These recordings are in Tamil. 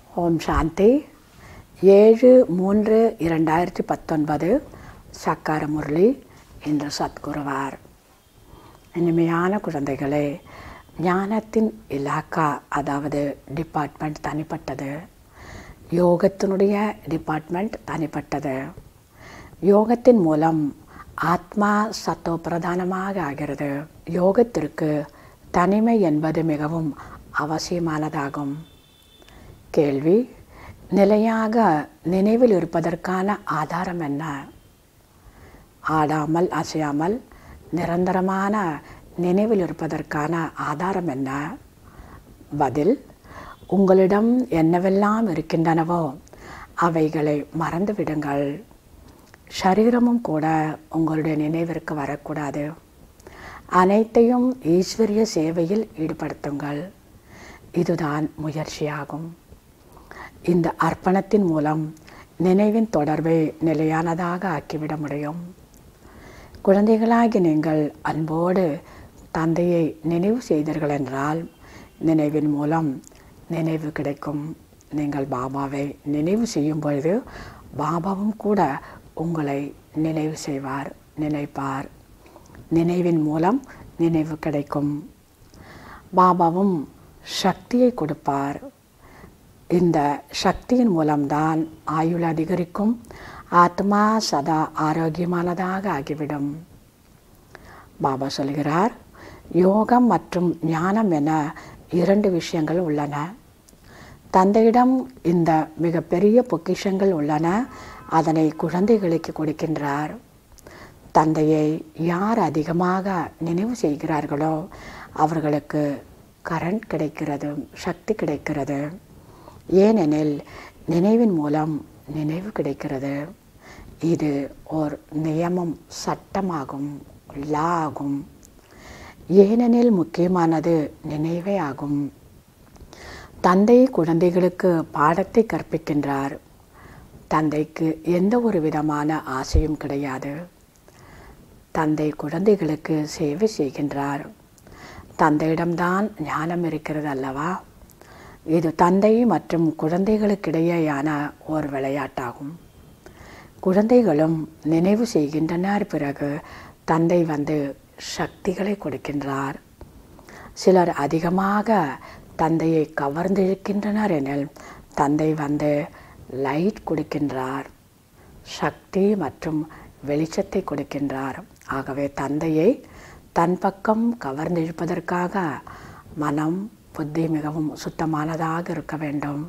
ஓம் சாந்தி ஏழு மூன்று இரண்டாயிரத்தி பத்தொன்பது சக்கார முரளி இன்று சத்குருவார் இனிமையான குழந்தைகளே ஞானத்தின் இலாக்கா அதாவது டிபார்ட்மெண்ட் தனிப்பட்டது யோகத்தினுடைய டிபார்ட்மெண்ட் தனிப்பட்டது யோகத்தின் மூலம் ஆத்மா சத்தோ பிரதானமாக ஆகிறது யோகத்திற்கு தனிமை என்பது மிகவும் அவசியமானதாகும் கேள்வி நிலையாக நினைவில் இருப்பதற்கான ஆதாரம் என்ன ஆடாமல் அசையாமல் நிரந்தரமான நினைவில் இருப்பதற்கான ஆதாரம் என்ன பதில் உங்களிடம் என்னவெல்லாம் இருக்கின்றனவோ அவைகளை மறந்து விடுங்கள் சரீரமும் கூட உங்களுடைய நினைவிற்கு வரக்கூடாது அனைத்தையும் ஈஸ்வரிய சேவையில் ஈடுபடுத்துங்கள் இதுதான் முயற்சியாகும் இந்த அர்ப்பணத்தின் மூலம் நினைவின் தொடர்பை நிலையானதாக ஆக்கிவிட முடியும் குழந்தைகளாகி நீங்கள் அன்போடு தந்தையை நினைவு செய்தீர்கள் என்றால் நினைவின் மூலம் நினைவு கிடைக்கும் நீங்கள் பாபாவை நினைவு செய்யும் பொழுது பாபாவும் கூட உங்களை நினைவு செய்வார் நினைப்பார் நினைவின் மூலம் நினைவு கிடைக்கும் பாபாவும் சக்தியை கொடுப்பார் இந்த சக்தியின் மூலம்தான் ஆயுள் அதிகரிக்கும் ஆத்மா சதா ஆரோக்கியமானதாக ஆகிவிடும் பாபா சொல்கிறார் யோகம் மற்றும் ஞானம் என இரண்டு விஷயங்கள் உள்ளன தந்தையிடம் இந்த மிகப்பெரிய பொக்கிஷங்கள் உள்ளன அதனை குழந்தைகளுக்கு கொடுக்கின்றார் தந்தையை யார் அதிகமாக நினைவு செய்கிறார்களோ அவர்களுக்கு கரண்ட் கிடைக்கிறது சக்தி கிடைக்கிறது ஏனெனில் நினைவின் மூலம் நினைவு கிடைக்கிறது இது ஒரு நியமம் சட்டமாகும் லா ஆகும் ஏனெனில் முக்கியமானது நினைவே ஆகும் தந்தை குழந்தைகளுக்கு பாடத்தை கற்பிக்கின்றார் தந்தைக்கு எந்த ஒரு விதமான ஆசையும் கிடையாது தந்தை குழந்தைகளுக்கு சேவை செய்கின்றார் தந்தையிடம்தான் ஞானம் இருக்கிறது அல்லவா இது தந்தை மற்றும் குழந்தைகளுக்கிடையேயான ஒரு விளையாட்டாகும் குழந்தைகளும் நினைவு செய்கின்றனர் பிறகு தந்தை வந்து சக்திகளை கொடுக்கின்றார் சிலர் அதிகமாக தந்தையை கவர்ந்திருக்கின்றனர் எனில் தந்தை வந்து லைட் கொடுக்கின்றார் சக்தி மற்றும் வெளிச்சத்தை கொடுக்கின்றார் ஆகவே தந்தையை தன் பக்கம் கவர்ந்திருப்பதற்காக மனம் புத்தி மிகவும் சுத்தமானதாக இருக்க வேண்டும்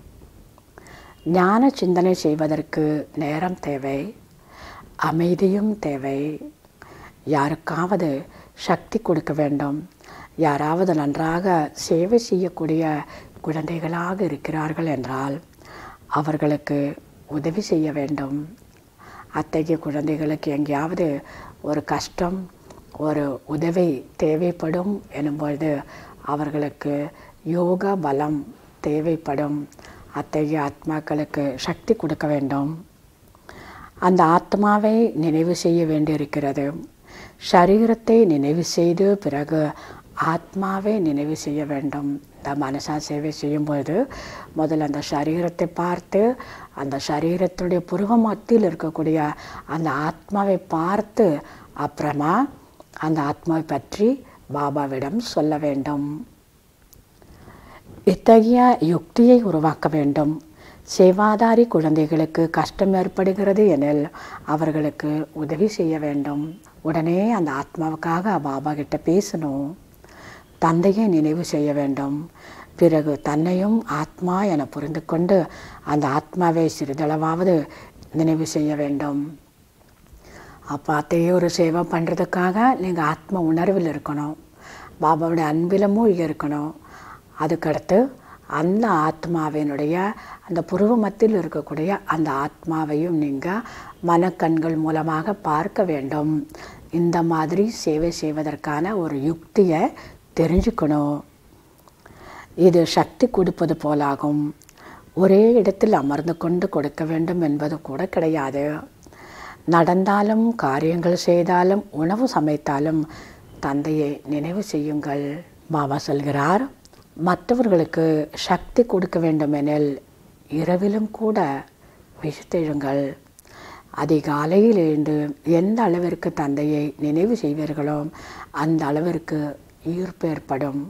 ஞான சிந்தனை செய்வதற்கு நேரம் தேவை அமைதியும் தேவை யாருக்காவது சக்தி கொடுக்க வேண்டும் யாராவது நன்றாக சேவை செய்யக்கூடிய குழந்தைகளாக இருக்கிறார்கள் என்றால் அவர்களுக்கு உதவி செய்ய வேண்டும் அத்தகைய குழந்தைகளுக்கு எங்கேயாவது ஒரு கஷ்டம் ஒரு உதவி தேவைப்படும் எனும்பொழுது அவர்களுக்கு யோக பலம் தேவைப்படும் அத்தகைய ஆத்மாக்களுக்கு சக்தி கொடுக்க வேண்டும் அந்த ஆத்மாவை நினைவு செய்ய வேண்டியிருக்கிறது சரீரத்தை நினைவு செய்து பிறகு ஆத்மாவை நினைவு செய்ய வேண்டும் இந்த மனசா சேவை செய்யும்போது முதல்ல அந்த சரீரத்தை பார்த்து அந்த சரீரத்துடைய புருவ மத்தியில் இருக்கக்கூடிய அந்த ஆத்மாவை பார்த்து அப்புறமா அந்த ஆத்மாவை பற்றி பாபாவிடம் சொல்ல வேண்டும் இத்தகைய யுக்தியை உருவாக்க வேண்டும் சேவாதாரி குழந்தைகளுக்கு கஷ்டம் ஏற்படுகிறது எனில் அவர்களுக்கு உதவி செய்ய வேண்டும் உடனே அந்த ஆத்மாவுக்காக பாபா கிட்ட பேசணும் தந்தையை நினைவு செய்ய வேண்டும் பிறகு தன்னையும் ஆத்மா என புரிந்து கொண்டு அந்த ஆத்மாவை சிறிதளவாவது நினைவு செய்ய வேண்டும் அப்போ அத்தையே ஒரு சேவை பண்ணுறதுக்காக நீங்கள் ஆத்ம உணர்வில் இருக்கணும் பாபாவுடைய அன்பில் மூழ்கி இருக்கணும் அதுக்கடுத்து அந்த ஆத்மாவினுடைய அந்த புருவ மத்தியில் இருக்கக்கூடிய அந்த ஆத்மாவையும் நீங்கள் மனக்கண்கள் மூலமாக பார்க்க வேண்டும் இந்த மாதிரி சேவை செய்வதற்கான ஒரு யுக்தியை தெரிஞ்சுக்கணும் இது சக்தி கொடுப்பது போலாகும் ஒரே இடத்தில் அமர்ந்து கொண்டு கொடுக்க வேண்டும் என்பது கூட கிடையாது நடந்தாலும் காரியங்கள் செய்தாலும் உணவு சமைத்தாலும் தந்தையை நினைவு செய்யுங்கள் பாபா சொல்கிறார் மற்றவர்களுக்கு சக்தி கொடுக்க வேண்டுமெனில் இரவிலும் கூட விழித்தெழுங்கள் அதிகாலையில் எழுந்து எந்த அளவிற்கு தந்தையை நினைவு செய்வீர்களோ அந்த அளவிற்கு ஈர்ப்பு ஏற்படும்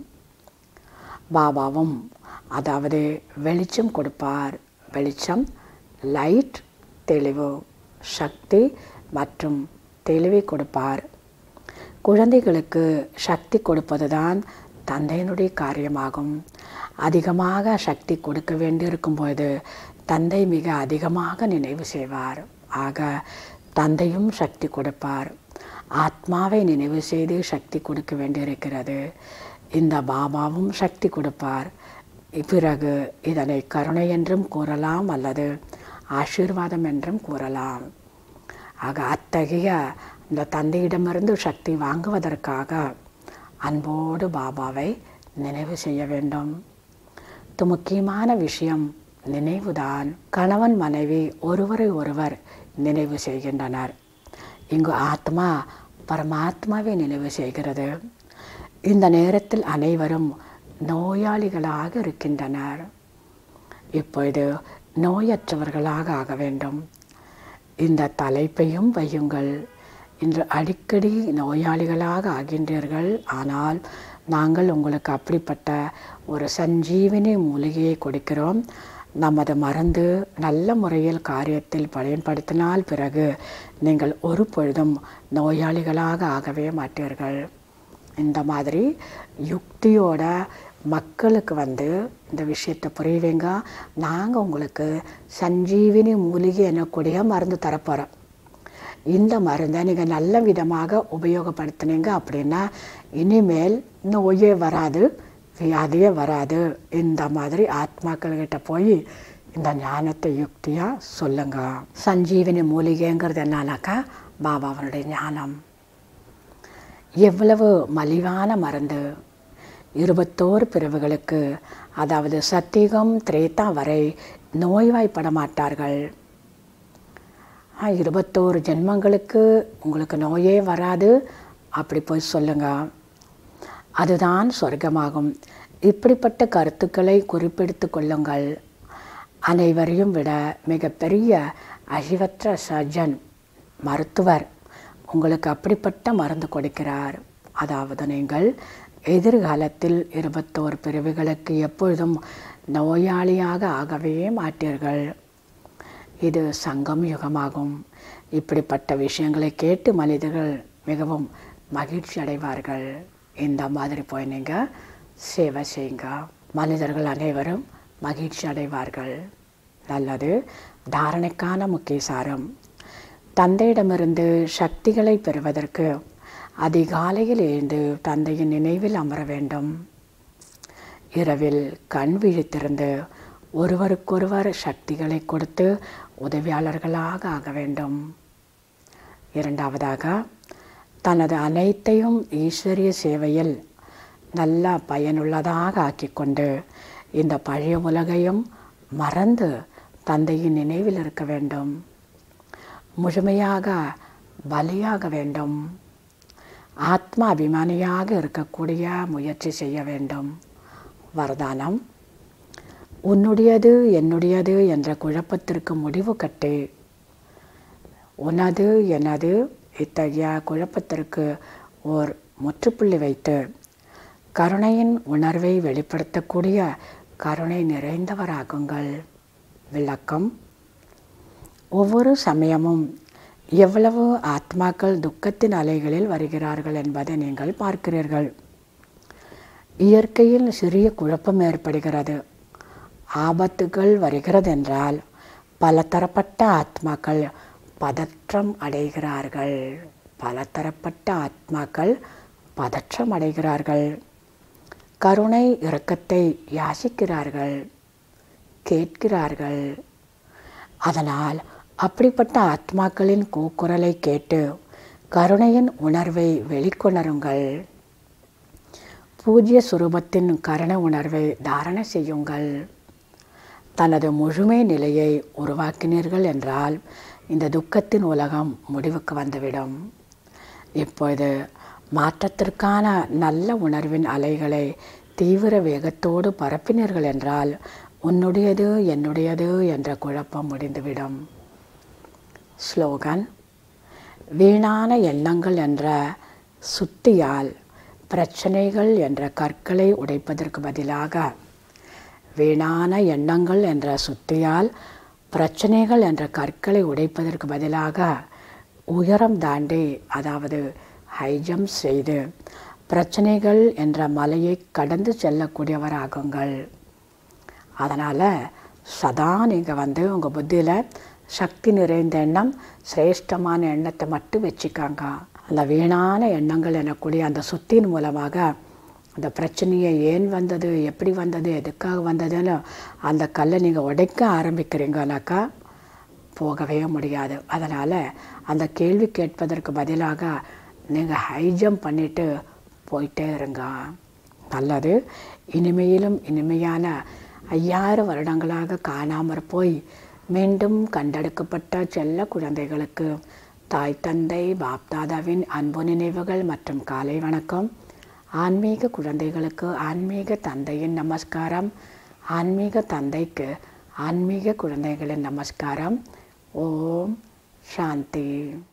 பாபாவும் அதாவது வெளிச்சம் கொடுப்பார் வெளிச்சம் லைட் தெளிவு சக்தி மற்றும் தெளிவை கொடுப்பார் குழந்தைகளுக்கு சக்தி கொடுப்பதுதான் தந்தையினுடைய காரியமாகும் அதிகமாக சக்தி கொடுக்க வேண்டியிருக்கும் போது தந்தை மிக அதிகமாக நினைவு செய்வார் ஆக தந்தையும் சக்தி கொடுப்பார் ஆத்மாவை நினைவு செய்து சக்தி கொடுக்க வேண்டியிருக்கிறது இந்த பாபாவும் சக்தி கொடுப்பார் பிறகு இதனை கருணை என்றும் கூறலாம் அல்லது ஆசீர்வாதம் என்றும் கூறலாம் ஆக அத்தகைய இந்த தந்தையிடமிருந்து சக்தி வாங்குவதற்காக அன்போடு பாபாவை நினைவு செய்ய வேண்டும் இது முக்கியமான விஷயம் நினைவுதான் கணவன் மனைவி ஒருவரை ஒருவர் நினைவு செய்கின்றனர் இங்கு ஆத்மா பரமாத்மாவை நினைவு செய்கிறது இந்த நேரத்தில் அனைவரும் நோயாளிகளாக இருக்கின்றனர் இப்பொழுது நோயற்றவர்களாக ஆக வேண்டும் இந்த தலைப்பையும் வையுங்கள் இன்று அடிக்கடி நோயாளிகளாக ஆகின்றீர்கள் ஆனால் நாங்கள் உங்களுக்கு அப்படிப்பட்ட ஒரு சஞ்சீவினி மூலிகையை கொடுக்கிறோம் நமது மருந்து நல்ல முறையில் காரியத்தில் பயன்படுத்தினால் பிறகு நீங்கள் ஒரு பொழுதும் நோயாளிகளாக ஆகவே மாட்டீர்கள் இந்த மாதிரி யுக்தியோட மக்களுக்கு வந்து இந்த விஷயத்தை புரியவைங்க நாங்கள் உங்களுக்கு சஞ்சீவினி மூலிகை எனக்கூடிய மருந்து தரப்போகிறோம் இந்த மருந்தை நீங்கள் நல்ல விதமாக உபயோகப்படுத்தினீங்க அப்படின்னா இனிமேல் நோயே வராது வியாதியே வராது இந்த மாதிரி ஆத்மாக்கள்கிட்ட போய் இந்த ஞானத்தை யுக்தியாக சொல்லுங்க சஞ்சீவினி மூலிகைங்கிறது என்னன்னாக்கா பாபாவனுடைய ஞானம் எவ்வளவு மலிவான மருந்து இருபத்தோரு பிரிவுகளுக்கு அதாவது சத்தியுகம் திரேதா வரை நோய்வாய்ப்பட மாட்டார்கள் இருபத்தோரு ஜென்மங்களுக்கு உங்களுக்கு நோயே வராது அப்படி போய் சொல்லுங்க அதுதான் சொர்க்கமாகும் இப்படிப்பட்ட கருத்துக்களை குறிப்பெடுத்து கொள்ளுங்கள் அனைவரையும் விட மிகப்பெரிய அழிவற்ற சர்ஜன் மருத்துவர் உங்களுக்கு அப்படிப்பட்ட மருந்து கொடுக்கிறார் அதாவது நீங்கள் எதிர்காலத்தில் இருபத்தோரு பிரிவுகளுக்கு எப்பொழுதும் நோயாளியாக ஆகவே மாட்டீர்கள் இது சங்கம் யுகமாகும் இப்படிப்பட்ட விஷயங்களை கேட்டு மனிதர்கள் மிகவும் மகிழ்ச்சி அடைவார்கள் இந்த மாதிரி போய் நீங்கள் சேவை செய்யுங்க மனிதர்கள் அனைவரும் மகிழ்ச்சி அடைவார்கள் நல்லது தாரணைக்கான முக்கிய சாரம் தந்தையிடமிருந்து சக்திகளை பெறுவதற்கு அதிகாலையில் எழுந்து தந்தையின் நினைவில் அமர வேண்டும் இரவில் கண் விழித்திருந்து ஒருவருக்கொருவர் சக்திகளை கொடுத்து உதவியாளர்களாக ஆக வேண்டும் இரண்டாவதாக தனது அனைத்தையும் ஈஸ்வரிய சேவையில் நல்ல பயனுள்ளதாக ஆக்கிக்கொண்டு இந்த பழைய உலகையும் மறந்து தந்தையின் நினைவில் இருக்க வேண்டும் முழுமையாக பலியாக வேண்டும் ஆத்மா அபிமானியாக இருக்கக்கூடிய முயற்சி செய்ய வேண்டும் வரதானம் உன்னுடையது என்னுடையது என்ற குழப்பத்திற்கு முடிவு கட்டு உனது எனது இத்தகைய குழப்பத்திற்கு ஓர் முற்றுப்புள்ளி வைத்து கருணையின் உணர்வை வெளிப்படுத்தக்கூடிய கருணை நிறைந்தவராகுங்கள் விளக்கம் ஒவ்வொரு சமயமும் எவ்வளவு ஆத்மாக்கள் துக்கத்தின் அலைகளில் வருகிறார்கள் என்பதை நீங்கள் பார்க்கிறீர்கள் இயற்கையில் சிறிய குழப்பம் ஏற்படுகிறது ஆபத்துகள் வருகிறது என்றால் பல தரப்பட்ட ஆத்மாக்கள் பதற்றம் அடைகிறார்கள் பல தரப்பட்ட ஆத்மாக்கள் பதற்றம் அடைகிறார்கள் கருணை இரக்கத்தை யாசிக்கிறார்கள் கேட்கிறார்கள் அதனால் அப்படிப்பட்ட ஆத்மாக்களின் கூக்குரலை கேட்டு கருணையின் உணர்வை வெளிக்கொணருங்கள் பூஜ்ய சுரூபத்தின் கருண உணர்வை தாரணை செய்யுங்கள் தனது முழுமை நிலையை உருவாக்கினீர்கள் என்றால் இந்த துக்கத்தின் உலகம் முடிவுக்கு வந்துவிடும் இப்பொழுது மாற்றத்திற்கான நல்ல உணர்வின் அலைகளை தீவிர வேகத்தோடு பரப்பினீர்கள் என்றால் உன்னுடையது என்னுடையது என்ற குழப்பம் முடிந்துவிடும் ஸ்லோகன் வீணான எண்ணங்கள் என்ற சுத்தியால் பிரச்சனைகள் என்ற கற்களை உடைப்பதற்கு பதிலாக வீணான எண்ணங்கள் என்ற சுத்தியால் பிரச்சனைகள் என்ற கற்களை உடைப்பதற்கு பதிலாக உயரம் தாண்டி அதாவது ஹை ஜம்ப் செய்து பிரச்சனைகள் என்ற மலையை கடந்து செல்லக்கூடியவராகுங்கள் அதனால் சதா நீங்கள் வந்து உங்கள் புத்தியில் சக்தி நிறைந்த எண்ணம் சிரேஷ்டமான எண்ணத்தை மட்டும் வச்சுக்காங்க அந்த வீணான எண்ணங்கள் எனக்கூடிய அந்த சுத்தின் மூலமாக அந்த பிரச்சனையை ஏன் வந்தது எப்படி வந்தது எதுக்காக வந்ததுன்னு அந்த கல்லை நீங்கள் உடைக்க ஆரம்பிக்கிறீங்கனாக்கா போகவே முடியாது அதனால் அந்த கேள்வி கேட்பதற்கு பதிலாக நீங்கள் ஹை ஜம்ப் பண்ணிவிட்டு போயிட்டே இருங்க நல்லது இனிமையிலும் இனிமையான ஐயாயிரம் வருடங்களாக காணாமற் போய் மீண்டும் கண்டெடுக்கப்பட்ட செல்ல குழந்தைகளுக்கு தாய் தந்தை பாப்தாதாவின் அன்பு நினைவுகள் மற்றும் காலை வணக்கம் ஆன்மீக குழந்தைகளுக்கு ஆன்மீக தந்தையின் நமஸ்காரம் ஆன்மீக தந்தைக்கு ஆன்மீக குழந்தைகளின் நமஸ்காரம் ஓம் சாந்தி